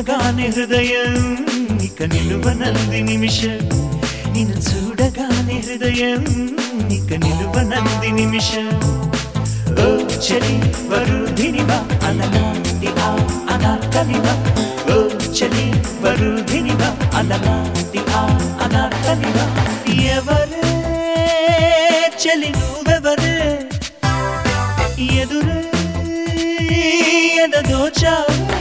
చూడగానే హృదయం ఇక నిలువనంది నిమిషం నిన్ను చూడగానే హృదయం ఇక నిలువనంది నిమిషం ఓ చలి వరుధినివా అలనాటి ఆ అనార్కలివా ఓ చలి వరుధినివా అలనాటి ఆ అనార్కలివా ఎవరే చలి నువ్వెవరే ఎదురే ఎదదోచావే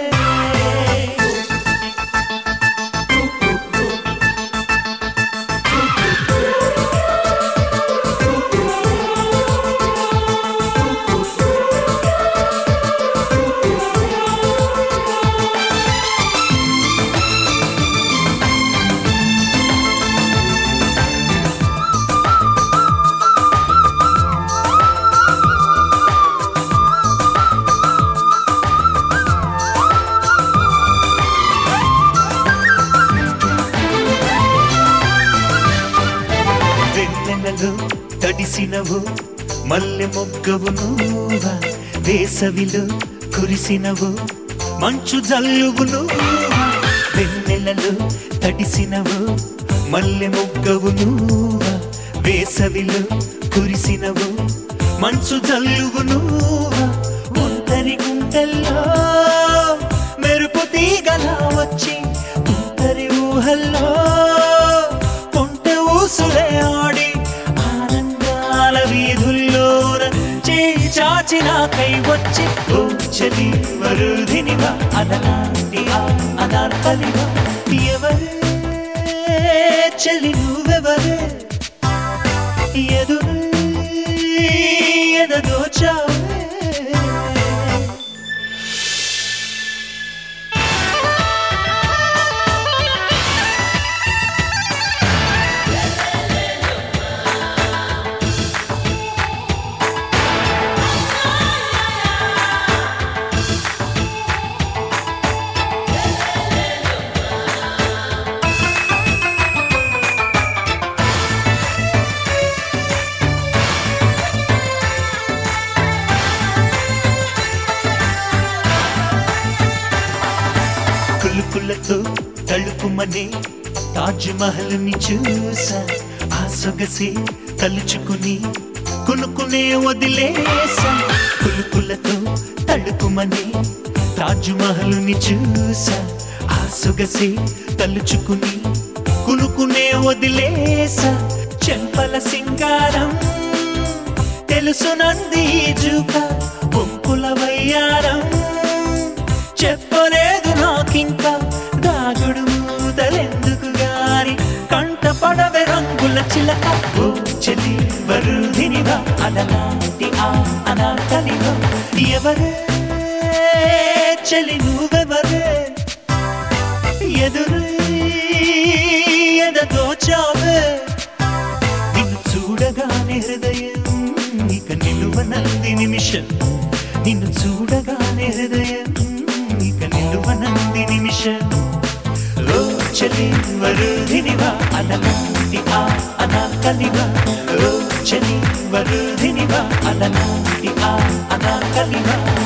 వెన్నెలలో తడిసినవు మల్లె మొగ్గవు నువ్వా వేసవిలో కురిసినవు మంచు జల్లువు నువ్వా వెన్నెలలో తడిసినవు మల్లె మొగ్గవు నువ్వా వేసవిలో కురిసినవు మంచు జల్లువు నువ్వా ఒంటరి గుంటల్లో మెరుపు తీగలా వచ్చి తుంటరి ఊహల్లో కొంటె ఊసులే ఆడి ఆనందాల వీధుల్లోన చేయి చాచి నాకై వచ్చి ఓ చలి వరుధినివా అలనాటి ఆ అనార్కలివా ఎవరే చలి నువ్వెవరే ఎదురు ఎదదోచావే కులుకులతో తలుపుమనే తాజ్ మహల్ ని చూసా ఆ సొగసి తలుచుకుని కొనుక్కునే వదిలేసా కులుకులతో తలుపుమనే తాజ్ మహల్ ని చూసా ఆ సొగసి తలుచుకుని కునుకునే వదిలేసా చెంపల సింగారం తెలుసునంది జూక పొంపుల వయ్యారం చెప్పలేదు నాకింకా దాగుడు మూతలెందుకు గాని కంట పడవే రంగుల చిలక ఓ చెలి వరుధినివా అలనాటి ఆ అనాకలివా ఎవరే చెలి నువ్వెవరే ఎదురు ఎదదోచావే నిన్ను చూడగానే హృదయం ఇక నిలువనంది నిమిషం నిన్ను చూడగానే హృదయం ఇక నిలువనంది నిమిషం ఓ చలి వరుధినివా అలనాటి ఆ అనాకలివా ఓ చలి వరుధినివా అలనాటి ఆ అనాకలివా